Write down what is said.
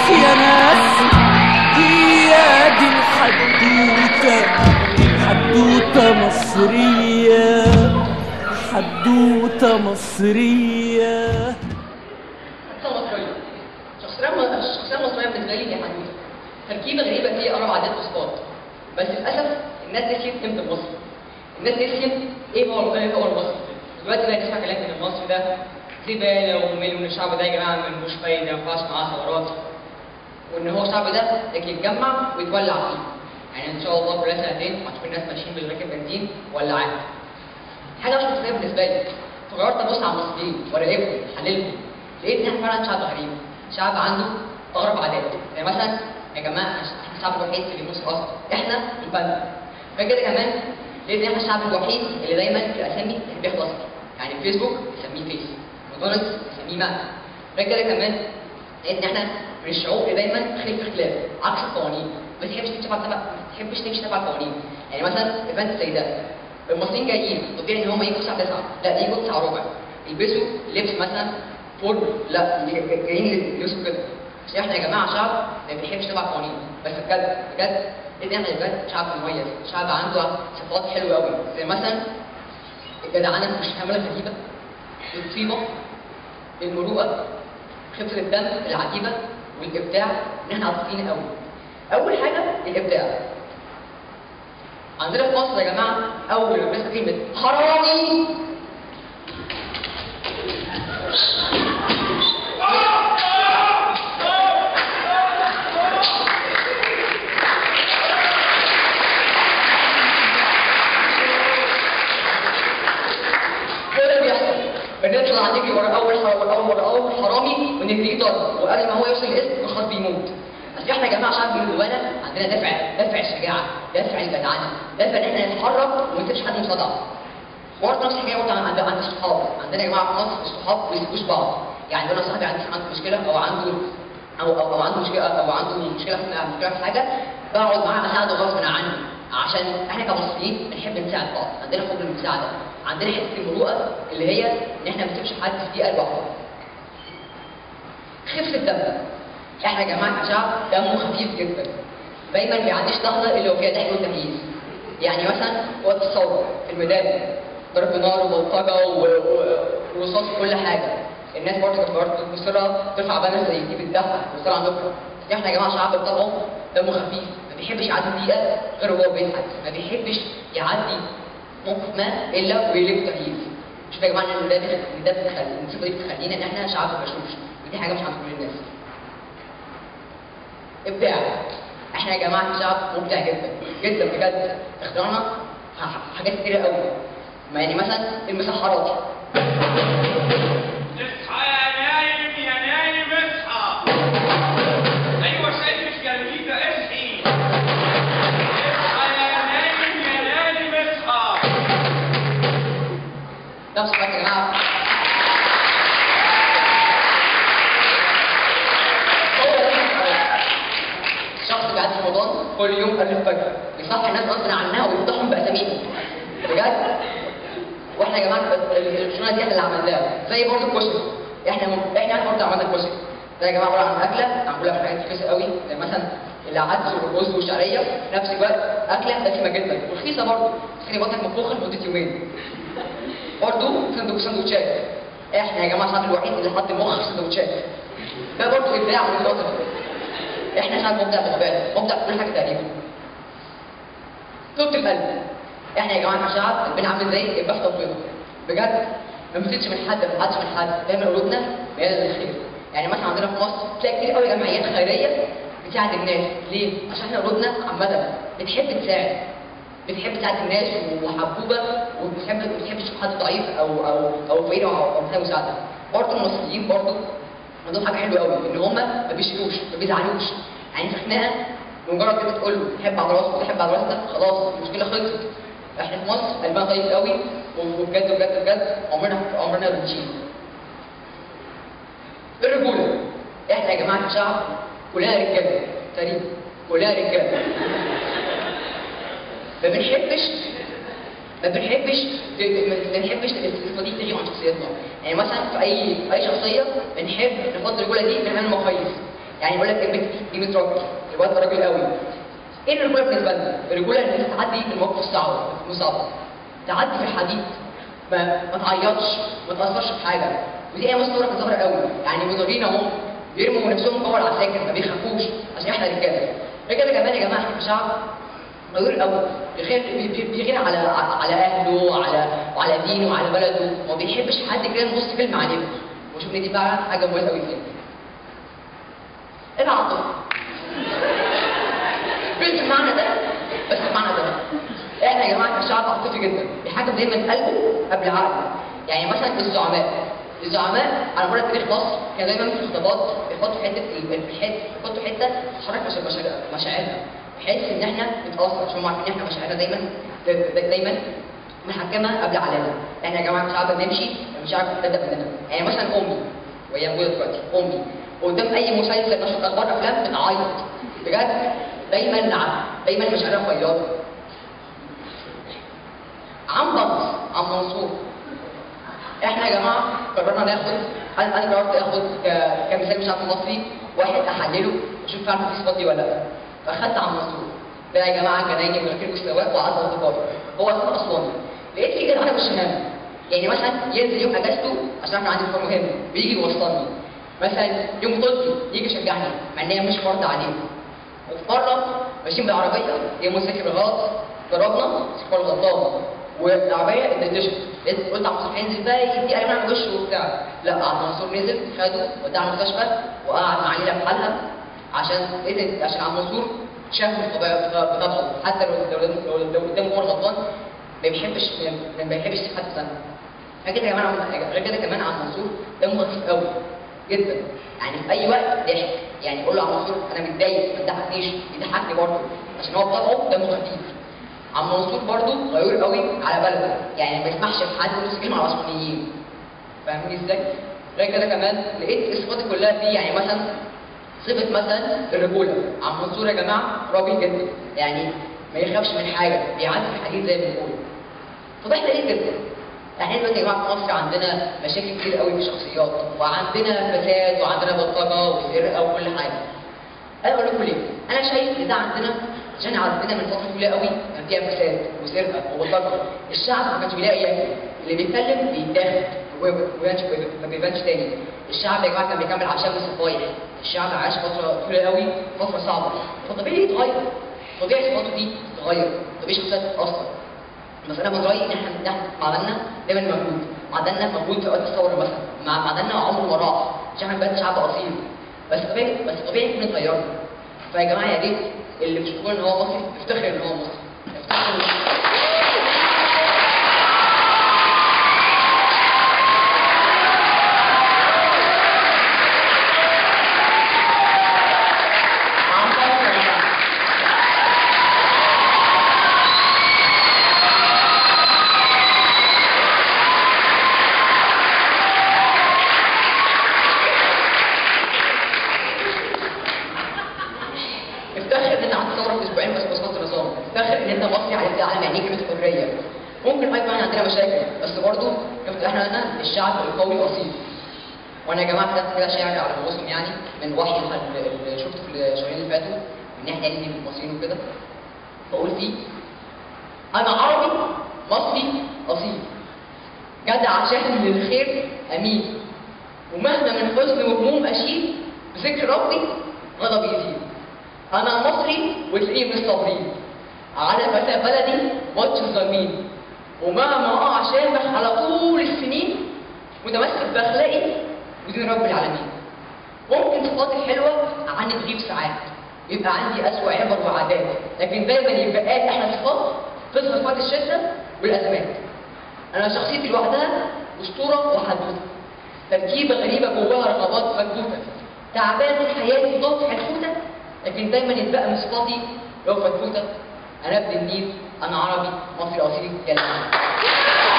يا ناس هي دي الحدوتة حدوتة مصرية حدوتة مصرية شخصية مصرية شخصية م- الشخصية المصرية بالنسبة لي هي حديثة تركيبة غريبة هي أربع عادات وصفات بس للأسف الناس نسيت قيمة المصري الناس نسيت إيه هو إيه هو المصري دلوقتي بقى نسمع كلام إن المصري ده زبالة وممل وإن الشعب ده يا جماعة ملوش فايدة ما ينفعش معاه ثورات وإن هو الشعب ده لكن يتجمع ويتولع فيه يعني إن شاء الله كل سنتين هتشوف الناس ماشيين بالراكب بنزين ولاعات حاجه مش مصريه بالنسبه لي فقررت ابص على المصريين وراقبهم احللهم لقيت ان احنا فعلا شعب غريب شعب عنده اغرب عادات يعني مثلا يا جماعه احنا الشعب الوحيد اللي مصر اصلا احنا البنا غير كده كمان لقيت ان احنا الشعب الوحيد اللي دايما في الاسامي بيخلص يعني فيسبوك يسميه فيس ماكدونالدز يسميه ماك غير كده كمان لقيت ان احنا من الشعوب اللي دايما خلاف خلاف عكس القوانين ما تحبش تمشي تبع تبع ما تحبش تمشي تبع القوانين يعني مثلا ايفنت زي ده المصريين جايين طبيعي ان هم يجوا الساعه 9 لا يجوا 9 وربع يلبسوا لبس مثلا فورمال لا جايين يلبسوا كده عشان احنا يا جماعه شعب ما بيحبش تبع القوانين بس بجد بجد لان احنا بجد شعب مميز شعب عنده صفات حلوه قوي زي مثلا الجدعنه مش حمله خفيفه الطيبه المروءه خفه الدم العجيبه والابداع ان احنا عاطفيين قوي اول حاجه الابداع عندنا في مصر يا جماعه اول ما بنسمع كلمه حرامي ايه اللي بيحصل؟ بنطلع نجري ورا اول حرامي ورا اول ورا اول حرامي ونجريه ضرب وقبل ما هو يوصل الاسم الخاص بيموت بس احنا يا جماعه شعب من جوانا عندنا دافع دافع الشجاعه دافع الجدعنه دافع ان احنا نتحرك وما نسيبش حد مصدع برضه نفس الحكايه برضه عند عند الصحاب عندنا يا جماعه في مصر الصحاب ما بيسيبوش بعض يعني انا صاحبي عنده عنده مشكله او عنده او او, أو عنده مشكله او عنده مشكله في مشكله في حاجه بقعد معاه اساعده غصب عني عشان احنا كمصريين بنحب نساعد بعض عندنا حب المساعده عندنا حته المروءه اللي هي ان احنا ما نسيبش حد في دقيقه لوحده خفه الدم احنا يا جماعه كشعب دمه خفيف جدا دايما ما بيعديش لحظه الا وفيها ضحك وتمييز يعني مثلا وقت الثوره في الميدان ضرب نار وبلطجه و- و- ورصاص وكل حاجه الناس برضه كانت برضه مصره ترفع بانر زي دي بتدافع وصار عندكم احنا يا جماعه شعب بطبعه دمه خفيف ما بيحبش يعدي دقيقه غير وهو بيضحك ما بيحبش يعدي موقف ما الا ويقلب تمييز شوف يا جماعه ان ده ان ده بتخلي الصفه دي بتخلينا ان احنا شعب بشوش ودي حاجه مش عند كل الناس ابداع احنا يا جماعه شعب مبدع جدا جدا بجد اخترعنا ح- حاجات كتيره قوي ما يعني مثلا المسحرات اصحى يا نايم يا نايم اصحى ايوه شايف الجريدة اصحي اصحى يا نايم يا نايم اصحى نفس الوقت يا جماعه هو ده المسحرات. شخص بيعدي في رمضان كل يوم قبل الفجر بيصحي الناس غصب عنها ويفضحهم باساميهم بجد واحنا يا جماعه الشغلانه دي احنا اللي عملناها زي برضه الكشري احنا م... احنا برضه عملنا الكشري ده يا جماعه عباره عن اكله معموله من حاجات رخيصه قوي زي مثلا العدس والرز والشعريه في نفس الوقت اكله دسمه جدا ورخيصه برضه تخلي بطنك منفوخه لمده يومين برضه سندوتش سندوتشات احنا يا جماعه الشعب الوحيد اللي حط المخ في سندوتشات ده برضه ابداع من الوطن احنا شعب مبدع بطبيعتنا مبدع في كل حاجه تقريبا طب القلب احنا يا جماعه كشعب قلبنا عامل زي البحث والبيضه بجد ما بنزيدش من حد ما بنحدش من حد دايما قلوبنا مياله للخير يعني مثلا عندنا في مصر تلاقي كتير قوي جمعيات خيريه بتساعد الناس ليه؟ عشان احنا قلوبنا عامه بتحب تساعد بتحب تساعد الناس وحبوبه وبتحب ما بتحبش تشوف حد ضعيف او او او فقير او او محتاج مساعده برضه المصريين برضه عندهم حاجه حلوه قوي ان هم ما بيشيلوش ما بيزعلوش يعني في خناقه مجرد كده تقول له تحب على راسك وتحب على راسك خلاص المشكله خلصت احنا في مصر قلبنا طيب قوي وبجد بجد بجد عمرنا عمرنا ما بنشيل الرجوله احنا يا جماعه كشعب كلنا رجاله تقريبا كلنا رجاله ما بنحبش ما بنحبش ما بنحبش الصفه دي تيجي عن شخصيتنا يعني مثلا في اي في اي شخصيه بنحب نحط الرجوله دي من امام المقاييس يعني يقول لك قيمه قيمه راجل الواد ده راجل قوي ايه الرجوله بالنسبه لنا؟ الرجوله ان انت تعدي المواقف الصعبه المصعبه تعدي في الحديد ما ما تعيطش ما تاثرش في حاجه ودي ايه مصوره كانت ظاهره قوي يعني مدربين اهو بيرموا نفسهم جوه العساكر ما بيخافوش عشان احنا رجاله غير كده كمان يا جماعه احنا كشعب غير قوي بيغير بي- بي- بيغير على على اهله وعلى وعلى دينه وعلى بلده وما بيحبش حد كده يبص كلمه عليه وشوف ان دي فعلا حاجه مهمه قوي فيه العاطفه مش المعنى ده بس المعنى ده احنا يا جماعه كشعب عاطفي جدا بيحكم دايما قلبه قبل عقله يعني مثلا الزعماء الزعماء على مر تاريخ مصر كان دايما في الخطابات بيحطوا حته الحته بيحطوا حته تحرك مشا- مشا- مشاعرنا بحيث ان احنا نتاثر عشان هم عارفين ان احنا مشاعرنا دايما دايما محكمه قبل عقلنا احنا يا جماعه كشعب بنمشي المشاعر بتبدا مننا يعني مثلا امي وهي موجوده دلوقتي امي قدام اي مسلسل نشر اخبار افلام بتعيط بجد دايما ع- دايما مشاعرها فياضه عم بطس عم منصور احنا يا جماعه قررنا ناخد انا انا قررت اخد ك- كمثال مش عارف مصري واحد احلله واشوف فعلا في صفات دي ولا لا فاخدت عم منصور ده يا جماعه جنايني من غير مستواه وعز اصدقائي هو اصلا اسواني لقيت في كده انا مش هام يعني مثلا ينزل يوم اجازته عشان احنا عندي مشوار مهم بيجي يوصلني مثلا يوم طلبي يجي يشجعني مع ان هي مش فرض عليه وفي مره ماشيين بالعربيه هي موتوسيكل بالغلط ضربنا موتوسيكل غلطان والعربيه اتدشت قلت عبد الناصر هينزل بقى يدي قلم على وشه وبتاع لا عبد الناصر نزل خده وداه المستشفى وقعد مع ليلى في حالها عشان ايه عشان عبد الناصر شاف الطبيعه بتاعته حتى لو لو لو, لو قدامه هو غلطان ما بيحبش ما بيحبش حد ثاني غير كده كمان عم- غير كده كمان عم منصور دمه خفيف قوي جدا يعني في اي وقت ضحك يعني يقول له عم منصور انا متضايق ما تضحكنيش يضحكني برضه عشان هو بطبعه دمه خفيف عم منصور برضه غيور قوي على بلده يعني ما يسمحش لحد يبص كلمه على العثمانيين فاهمني ازاي؟ غير كده كمان لقيت الصفات دي كلها فيه يعني مثلا صفة مثلا الرجولة عم منصور يا جماعة راجل جدا يعني ما يخافش من حاجة بيعدي في الحديد زي ما بنقول فضحنا ليه كده؟ احنا دلوقتي يا جماعه في مصر عندنا مشاكل كتير قوي في الشخصيات وعندنا فساد وعندنا بلطجه وسرقه وكل حاجه. انا اقول لكم ليه؟ انا شايف ان ده عندنا عشان عندنا من فتره طويله قوي كان فيها فساد وسرقه وبلطجه، الشعب ما كانش بيلاقي ياكل، اللي بيتكلم بيتاخد وما بيبانش ما بيبانش تاني. الشعب يا جماعه كان بيكمل عشان الصفايح، الشعب عاش فتره طويله قوي فتره صعبه، فطبيعي يتغير. طبيعي صفاته دي تتغير، طبيعي شخصيته تتاثر. بس انا من رايي ان احنا نحن معدننا دايما موجود معدننا موجود في وقت الثوره مثلا مع معدننا عمره ما راح عشان احنا بجد شعب اصيل بس طبيعي بس طبيعي نكون اتغيرنا فيا جماعه يا ريت اللي مش بيقول ان هو مصري يفتخر ان هو مصري يفتخر إن- عم بطل يا جماعة. افتخر ان انت قعدت ثوره في اسبوعين بس بسقط النظام افتخر ان انت مصري على على يعني كلمه حريه ممكن ايضا عندنا مشاكل بس برضه احنا قلنا الشعب القوي الاصيل وانا يا جماعه كتبت كده شعر على رؤوسهم يعني من وحي اللي اللي شفته في الشهرين اللي فاتوا من ناحيه يعني من المصريين وكده بقول فيه انا عربي مصري اصيل جدع شاهد للخير امين ومهما من حزن وهموم اشيل بذكر ربي غضبي يزيد انا مصري وتلاقيه من الصابرين على فتاة بلدي ماتش الظالمين ومهما اقع شامخ على طول السنين متمسك باخلاقي ودين رب العالمين ممكن صفاتي حلوه عني تغيب ساعات يبقى عندي اسوأ عبر وعادات لكن دايما يبقى قال احلى صفات تظهر في وقت الشده والازمات انا شخصيتي لوحدها اسطوره وحدوته تركيبه غريبه جواها رغبات مكبوته تعبان من حياتي ضغط حدوته لكن دايما يتبقى من صفاتي لو فتفوته انا ابن النيل انا عربي مصري اصيل يا جماعه